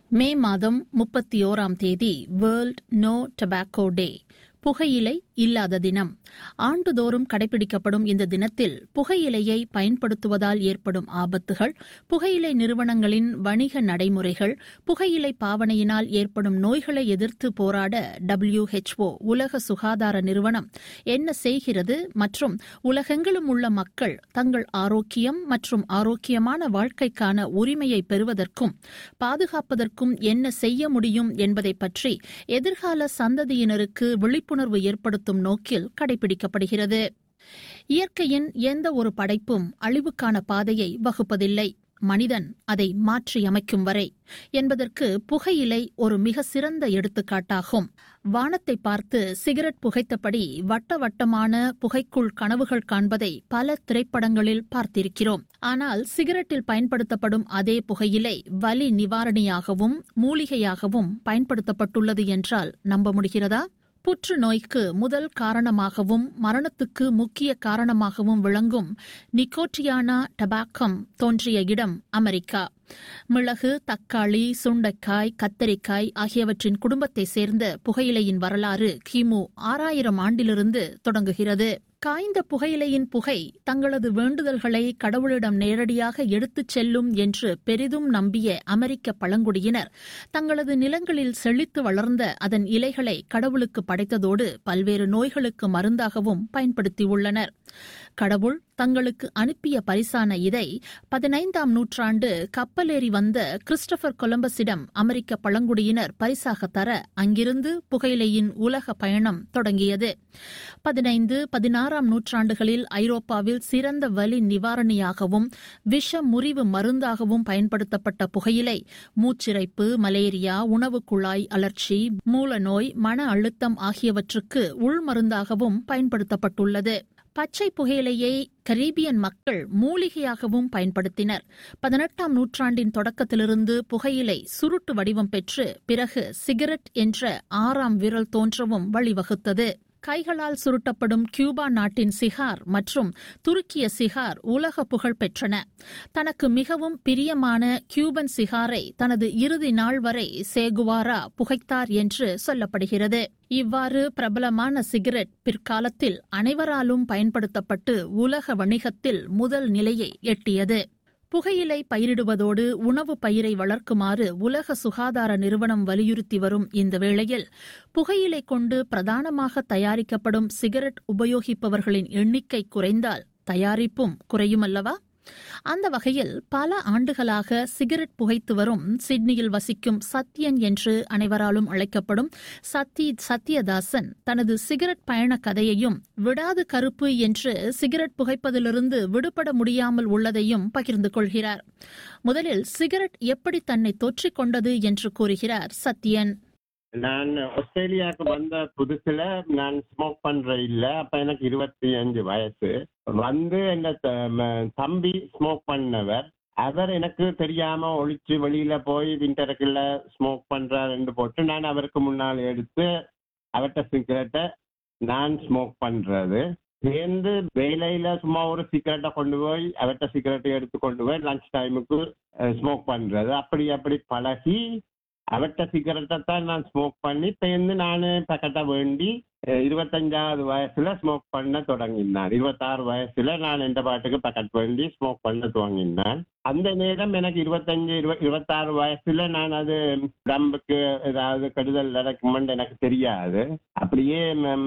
மே மாதம் முப்பத்தி ஓராம் தேதி வேர்ல்ட் நோ டொபாக்கோ டே புகையிலை இல்லாத தினம் ஆண்டுதோறும் கடைபிடிக்கப்படும் இந்த தினத்தில் புகையிலையை பயன்படுத்துவதால் ஏற்படும் ஆபத்துகள் புகையிலை நிறுவனங்களின் வணிக நடைமுறைகள் புகையிலை பாவனையினால் ஏற்படும் நோய்களை எதிர்த்து போராட டபிள்யூஹெச்ஓ உலக சுகாதார நிறுவனம் என்ன செய்கிறது மற்றும் உலகெங்கிலும் உள்ள மக்கள் தங்கள் ஆரோக்கியம் மற்றும் ஆரோக்கியமான வாழ்க்கைக்கான உரிமையை பெறுவதற்கும் பாதுகாப்பதற்கும் என்ன செய்ய முடியும் என்பதை பற்றி எதிர்கால சந்ததியினருக்கு விழிப்புணர்வு ஏற்படுத்தும் நோக்கில் கடைபிடிக்கப்படுகிறது இயற்கையின் எந்த ஒரு படைப்பும் அழிவுக்கான பாதையை வகுப்பதில்லை மனிதன் அதை மாற்றியமைக்கும் வரை என்பதற்கு புகையிலை ஒரு மிக சிறந்த எடுத்துக்காட்டாகும் வானத்தை பார்த்து சிகரெட் புகைத்தபடி வட்ட வட்டமான புகைக்குள் கனவுகள் காண்பதை பல திரைப்படங்களில் பார்த்திருக்கிறோம் ஆனால் சிகரெட்டில் பயன்படுத்தப்படும் அதே புகையிலை வலி நிவாரணியாகவும் மூலிகையாகவும் பயன்படுத்தப்பட்டுள்ளது என்றால் நம்ப முடிகிறதா புற்றுநோய்க்கு முதல் காரணமாகவும் மரணத்துக்கு முக்கிய காரணமாகவும் விளங்கும் நிக்கோட்டியானா டபாக்கம் தோன்றிய இடம் அமெரிக்கா மிளகு தக்காளி சுண்டைக்காய் கத்தரிக்காய் ஆகியவற்றின் குடும்பத்தை சேர்ந்த புகையிலையின் வரலாறு கிமு ஆறாயிரம் ஆண்டிலிருந்து தொடங்குகிறது காய்ந்த புகையிலையின் புகை தங்களது வேண்டுதல்களை கடவுளிடம் நேரடியாக எடுத்துச் செல்லும் என்று பெரிதும் நம்பிய அமெரிக்க பழங்குடியினர் தங்களது நிலங்களில் செழித்து வளர்ந்த அதன் இலைகளை கடவுளுக்கு படைத்ததோடு பல்வேறு நோய்களுக்கு மருந்தாகவும் பயன்படுத்தியுள்ளனர் கடவுள் தங்களுக்கு அனுப்பிய பரிசான இதை பதினைந்தாம் நூற்றாண்டு கப்பலேறி வந்த கிறிஸ்டபர் கொலம்பஸிடம் அமெரிக்க பழங்குடியினர் பரிசாக தர அங்கிருந்து புகையிலையின் உலக பயணம் தொடங்கியது பதினைந்து பதினாறாம் நூற்றாண்டுகளில் ஐரோப்பாவில் சிறந்த வலி நிவாரணியாகவும் விஷ முறிவு மருந்தாகவும் பயன்படுத்தப்பட்ட புகையிலை மூச்சிறைப்பு மலேரியா உணவு குழாய் அலர்ச்சி மூலநோய் மன அழுத்தம் ஆகியவற்றுக்கு உள்மருந்தாகவும் பயன்படுத்தப்பட்டுள்ளது பச்சை புகையிலையை கரீபியன் மக்கள் மூலிகையாகவும் பயன்படுத்தினர் பதினெட்டாம் நூற்றாண்டின் தொடக்கத்திலிருந்து புகையிலை சுருட்டு வடிவம் பெற்று பிறகு சிகரெட் என்ற ஆறாம் விரல் தோன்றவும் வழிவகுத்தது கைகளால் சுருட்டப்படும் கியூபா நாட்டின் சிகார் மற்றும் துருக்கிய சிகார் உலக புகழ் பெற்றன தனக்கு மிகவும் பிரியமான கியூபன் சிகாரை தனது இறுதி நாள் வரை சேகுவாரா புகைத்தார் என்று சொல்லப்படுகிறது இவ்வாறு பிரபலமான சிகரெட் பிற்காலத்தில் அனைவராலும் பயன்படுத்தப்பட்டு உலக வணிகத்தில் முதல் நிலையை எட்டியது புகையிலை பயிரிடுவதோடு உணவு பயிரை வளர்க்குமாறு உலக சுகாதார நிறுவனம் வலியுறுத்தி வரும் இந்த வேளையில் புகையிலை கொண்டு பிரதானமாக தயாரிக்கப்படும் சிகரெட் உபயோகிப்பவர்களின் எண்ணிக்கை குறைந்தால் தயாரிப்பும் குறையுமல்லவா அந்த வகையில் பல ஆண்டுகளாக சிகரெட் புகைத்து வரும் சிட்னியில் வசிக்கும் சத்யன் என்று அனைவராலும் அழைக்கப்படும் சத்தி சத்யதாசன் தனது சிகரெட் பயண கதையையும் விடாது கருப்பு என்று சிகரெட் புகைப்பதிலிருந்து விடுபட முடியாமல் உள்ளதையும் பகிர்ந்து கொள்கிறார் முதலில் சிகரெட் எப்படி தன்னை தொற்றிக் கொண்டது என்று கூறுகிறார் சத்யன் நான் ஆஸ்திரேலியாவுக்கு வந்த புதுசுல நான் ஸ்மோக் பண்ற இல்ல அப்ப எனக்கு இருபத்தி அஞ்சு வயசு வந்து என்ன தம்பி ஸ்மோக் பண்ணவர் அவர் எனக்கு தெரியாம ஒழிச்சு வெளியில போய் விண்டருக்குள்ள ஸ்மோக் பண்றாருன்னு போட்டு நான் அவருக்கு முன்னால் எடுத்து அவர்கிட்ட சிகரெட்டை நான் ஸ்மோக் பண்றது சேர்ந்து வேலையில சும்மா ஒரு சிகரெட்டை கொண்டு போய் அவர்கிட்ட சிகரெட்டை எடுத்து கொண்டு போய் லஞ்ச் டைமுக்கு ஸ்மோக் பண்றது அப்படி அப்படி பழகி அவர்கிட்ட சிகரெட்டை தான் நான் ஸ்மோக் பண்ணி சேர்ந்து நான் பக்கத்தை வேண்டி இருபத்தஞ்சாவது வயசுல ஸ்மோக் பண்ண தொடங்கினான் இருபத்தாறு வயசுல நான் எந்த பாட்டுக்கு பக்கெட் வேண்டி ஸ்மோக் பண்ண துவங்கினான் அந்த நேரம் எனக்கு இருபத்தஞ்சு இருப இருபத்தாறு வயசுல நான் அது உடம்புக்கு ஏதாவது கெடுதல் நடக்குமென்னு எனக்கு தெரியாது அப்படியே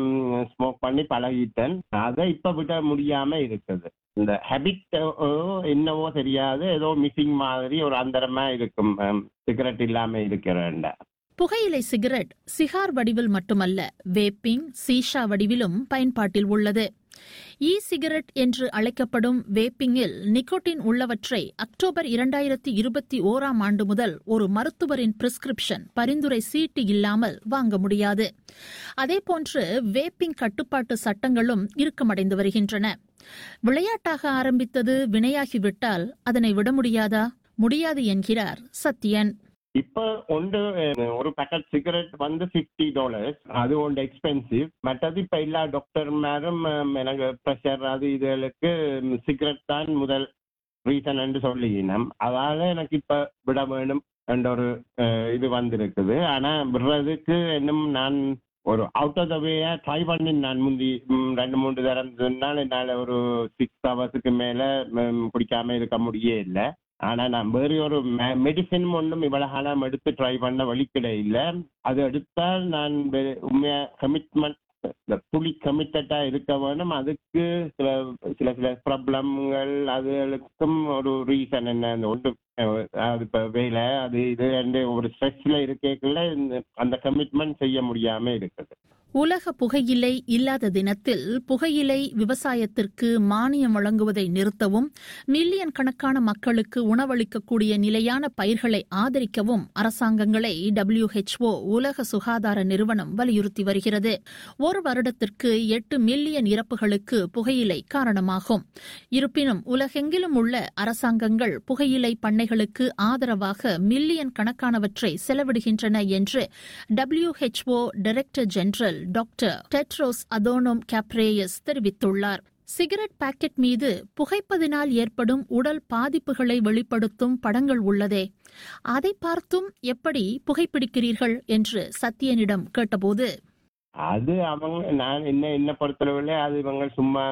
ஸ்மோக் பண்ணி பழகிட்டேன் அதை இப்ப விட முடியாம இருக்குது இந்த ஹேபிட் என்னவோ தெரியாது ஏதோ மிஸ்ஸிங் மாதிரி ஒரு அந்தரமா இருக்கும் சிகரெட் இல்லாம இருக்கிறேன் புகையிலை சிகரெட் சிகார் வடிவில் மட்டுமல்ல வேப்பிங் சீஷா வடிவிலும் பயன்பாட்டில் உள்ளது இ சிகரெட் என்று அழைக்கப்படும் வேப்பிங்கில் நிக்கோட்டின் உள்ளவற்றை அக்டோபர் இரண்டாயிரத்தி இருபத்தி ஓராம் ஆண்டு முதல் ஒரு மருத்துவரின் பிரிஸ்கிரிப்ஷன் பரிந்துரை சீட்டு இல்லாமல் வாங்க முடியாது அதேபோன்று வேப்பிங் கட்டுப்பாட்டு சட்டங்களும் இறுக்கமடைந்து வருகின்றன விளையாட்டாக ஆரம்பித்தது வினையாகிவிட்டால் அதனை விட முடியாதா முடியாது என்கிறார் சத்யன் இப்ப ஒன்று ஒரு பேக்கெட் சிகரெட் வந்து பிப்டி டாலர்ஸ் அது ஒன்று எக்ஸ்பென்சிவ் மற்றது இப்ப எல்லா டாக்டர் மேரும் எனக்கு ப்ரெஷர் அது இதுகளுக்கு சிகரெட் தான் முதல் ரீசன் என்று சொல்லினோம் அதால எனக்கு இப்ப விட வேணும் என்ற ஒரு அஹ், இது வந்திருக்குது ஆனா விடுறதுக்கு இன்னும் நான் ஒரு அவுட் ஆஃப் த வேயா ட்ரை பண்ணி நான் முந்தி ம், ரெண்டு மூன்று தரம் சொன்னால் என்னால் ஒரு சிக்ஸ் ஹவர்ஸுக்கு மேல ம், குடிக்காம இருக்க முடியே இல்லை ஆனா நான் வேறு ஒரு மெடிசின் ஒன்றும் இவ்வளவு காலம் எடுத்து ட்ரை பண்ண வழிக்கிட இல்லை அது எடுத்தால் நான் வே- உண்மையா கமிட்மெண்ட் புலி கமிட்டடா இருக்க வேணும் அதுக்கு சில சில சில ப்ராப்ளம்கள் அதுகளுக்கும் ஒரு ரீசன் என்ன அந்த ஒன்று அஹ், அது இப்ப வேலை அது இது and ஒரு ஸ்ட்ரெஸ்ல இருக்கேக்குள்ள இந்த- அந்த கமிட்மெண்ட் செய்ய முடியாம இருக்குது உலக புகையிலை இல்லாத தினத்தில் புகையிலை விவசாயத்திற்கு மானியம் வழங்குவதை நிறுத்தவும் மில்லியன் கணக்கான மக்களுக்கு உணவளிக்கக்கூடிய நிலையான பயிர்களை ஆதரிக்கவும் அரசாங்கங்களை WHO உலக சுகாதார நிறுவனம் வலியுறுத்தி வருகிறது ஒரு வருடத்திற்கு எட்டு மில்லியன் இறப்புகளுக்கு புகையிலை காரணமாகும் இருப்பினும் உலகெங்கிலும் உள்ள அரசாங்கங்கள் புகையிலை பண்ணைகளுக்கு ஆதரவாக மில்லியன் கணக்கானவற்றை செலவிடுகின்றன என்று WHO director general doctor Tedros Adhanom Ghebreyesus தெரிவித்துள்ளார் சிகரெட் பாக்கெட் மீது புகைப்பதினால் ஏற்படும் உடல் பாதிப்புகளை வெளிப்படுத்தும் படங்கள் உள்ளதே அதை பார்த்தும் எப்படி புகைப்பிடிக்கிறீர்கள் என்று சத்யனிடம் கேட்டபோது அது அவங்க நான் என்ன என்ன பொறுத்தளவுல அது இவங்க சும்மா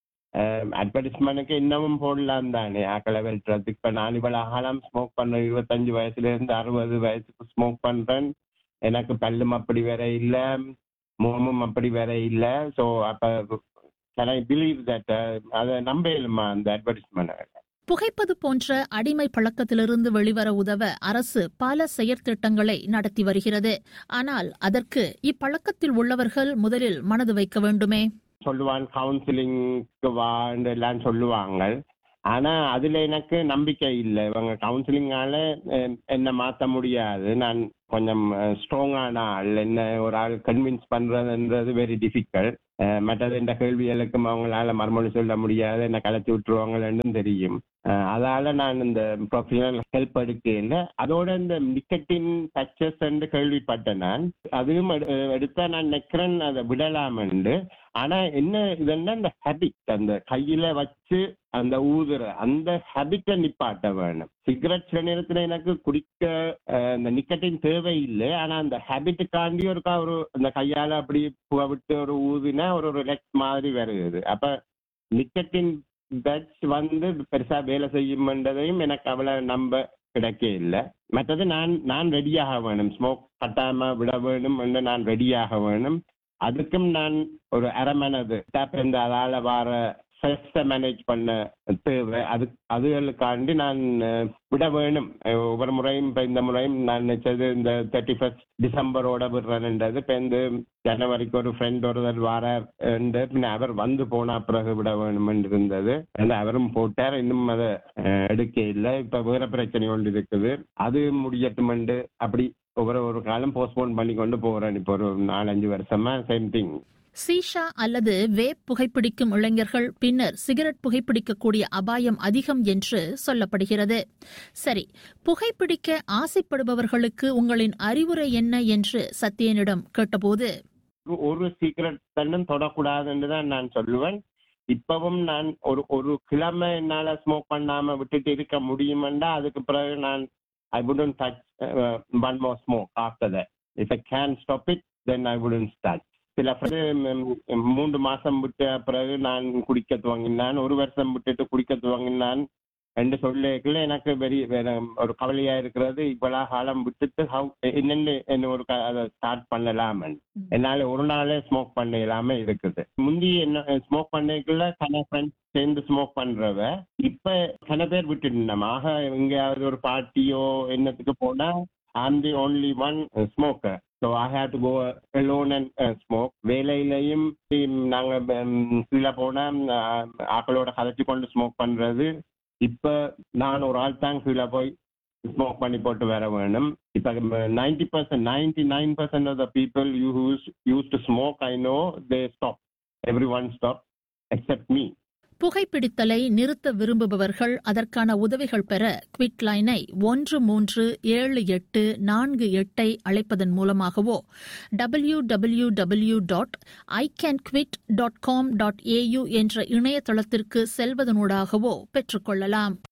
அட்வர்டைஸ்மெண்ட்டுக்கு இன்னமும் போடலாம் தானே ஆக்களை வெல்றதுக்கு இப்ப நான் இவ்வளவு காலம் ஸ்மோக் பண்ண இருபத்தஞ்சு வயசுல இருந்து அறுபது வயசுக்கு ஸ்மோக் பண்றேன் எனக்கு பல்லும் அப்படி வேற இல்ல முகமும் அப்படி வேற இல்ல சோ அப்ப கேன் ஐ பிலீவ் தட் அதை நம்பலுமா அந்த அட்வர்டைஸ்மெண்ட் புகைப்பது போன்ற அடிமை பழக்கத்திலிருந்து வெளிவர உதவ அரசு பல செயற்திட்டங்களை நடத்தி வருகிறது ஆனால் அதற்கு இப்பழக்கத்தில் உள்ளவர்கள் முதலில் மனது வைக்க வேண்டுமே சொல்லுவான் கவுன்சிலிங்க்கு வான்னு எல்லாம் சொல்லுவாங்க ஆனா அதுல எனக்கு நம்பிக்கை இல்லை இவங்க கவுன்சிலிங்கால என்ன மாத்த முடியாது நான் கொஞ்சம் ஸ்ட்ராங்கான ஆள் என்ன ஒரு ஆள் கன்வின்ஸ் பண்றதுன்றது வெரி டிஃபிகல்ட் மற்றது இந்த கேள்விகளுக்கும் அவங்களால மறுமொழி சொல்ல முடியாது என்ன கலைச்சி விட்டுருவாங்கன்னு தெரியும் அஹ் அதால நான் இந்த ப்ரொஃபஷனல் ஹெல்ப் எடுக்கல அதோட இந்த நிக்கட்டின் டச்சஸ் என்று கேள்விப்பட்டேன் நான் அதுவும் எடு- எடுத்தா நான் நெக்கிறேன் அதை விடலாமென்று ஆனா என்ன இதுன்னா இந்த ஹேபிட் அந்த கையில வச்சு அந்த ஊதுற அந்த ஹேபிட்டை நிப்பாட்ட வேணும் சிகரெட் சில நேரத்துல எனக்கு குடிக்க அஹ், இந்த நிக்கட்டின் தேவையில்லை ஆனா அந்த ஹேபிட்டுக்காண்டி ஒருக்கா ஒரு அந்த கையால அப்படி புகை விட்டு ஒரு ஊதினா ஒரு ரிலாக்ஸ் மாதிரி வருது அப்ப நிக்கட்டின் பேட்ச் வந்து பெருசா வேலை செய்யும்ன்றதையும் எனக்கு அவ்வளவு நம்ப கிடைக்க இல்லை மற்றது நான் நான் ரெடியாக வேணும் ஸ்மோக் கட்டாம விட வேணும் என்று நான் ரெடியாக வேணும் அதுக்கும் நான் ஒரு அரை மனது டேப் இந்த அதால வர ஸ்ட்ரெஸ்ஸை மேனேஜ் பண்ண தேவை அது அதுகளுக்காண்டி நான் அஹ், விட வேணும் அஹ், ஒவ்வொரு முறையும் இப்போ இந்த முறையும் நான் நினைச்சது இந்த தேர்ட்டி ஃபர்ஸ்ட் டிசம்பரோட விடுறேன்ன்றது இப்போ இந்த ஜனவரிக்கு ஒரு ஃப்ரெண்ட் ஒருவர் வாரார் என்று பின்ன அவர் வந்து போன பிறகு விட வேணும் என்று இருந்தது அந்த அவரும் போட்டார் இன்னும் அதை அஹ், எடுக்க இல்லை இப்ப வேற பிரச்சனை ஒன்று இருக்குது அது முடியட்டும் அப்படி ஒவ்வொரு ஒரு காலம் போஸ்ட்போன் பண்ணி கொண்டு போறேன் இப்போ ஒரு நாலஞ்சு வருஷமா சேம் திங் சீஷா அல்லது வேப் புகைப்பிடிக்கும் இளைஞர்கள் பின்னர் சிகரெட் புகைப்பிடிக்கக்கூடிய அபாயம் அதிகம் என்று சொல்லப்படுகிறது சரி புகைப்பிடிக்க ஆசைப்படுபவர்களுக்கு உங்களின் அறிவுரை என்ன என்று சத்யனிடம் கேட்டபோது ஒரு சீக்கிரட் தன்னும் தொடக்கூடாதுன்னு தான் நான் சொல்லுவேன் இப்பவும் நான் ஒரு ஒரு கிழமை என்னால ஸ்மோக் பண்ணாம விட்டுட்டு இருக்க முடியுமெண்டா அதுக்கு பிறகு நான் I wouldn't touch one more smoke after that if I can stop it then I wouldn't start சில பேர் ம், மூன்று மாசம் விட்ட பிறகு நான் குடிக்க துவங்கினான் ஒரு வருஷம் விட்டுட்டு குடிக்க துவங்கினான் என்று சொல்லக்குள்ள எனக்கு வெறி வேற ஒரு கவலையா இருக்கிறது இவ்வளவு காலம் விட்டுட்டு how என்னென்னு என்ன ஒரு க- அதை ஸ்டார்ட் பண்ணலாம் என்னால ஒரு நாளே ஸ்மோக் பண்ண இல்லாம இருக்குது முந்தி என்ன ஸ்மோக் பண்ணிக்குள்ள கன ஃப்ரெண்ட்ஸ் சேர்ந்து ஸ்மோக் பண்றவ இப்ப கன பேர் விட்டுட்டோம் ஆக எங்கேயாவது ஒரு பார்ட்டியோ என்னத்துக்கு போனா I'm the only one smoker so I have to go alone and smoke வேலையிலையும் ம், நாங்க ம், கீழே போனா ம், ஆக்களோட கதைச்சு கொண்டு ஸ்மோக் பண்றது இப்ப நான் ஒரு ஆள் தான் கீழே போய் ஸ்மோக் பண்ணி போட்டு வர வேணும் இப்ப ninety percent ninety nine percent of the people you use use to smoke I know they stop everyone stop except me புகைப்பிடித்தலை நிறுத்த விரும்புபவர்கள் அதற்கான உதவிகள் பெற குவிட் லைனை ஒன்று மூன்று ஏழு எட்டு நான்கு எட்டை அழைப்பதன் மூலமாகவோ W W W dot I can quit dot com dot AU என்ற இணையதளத்திற்கு செல்வதனூடாகவோ பெற்றுக்கொள்ளலாம்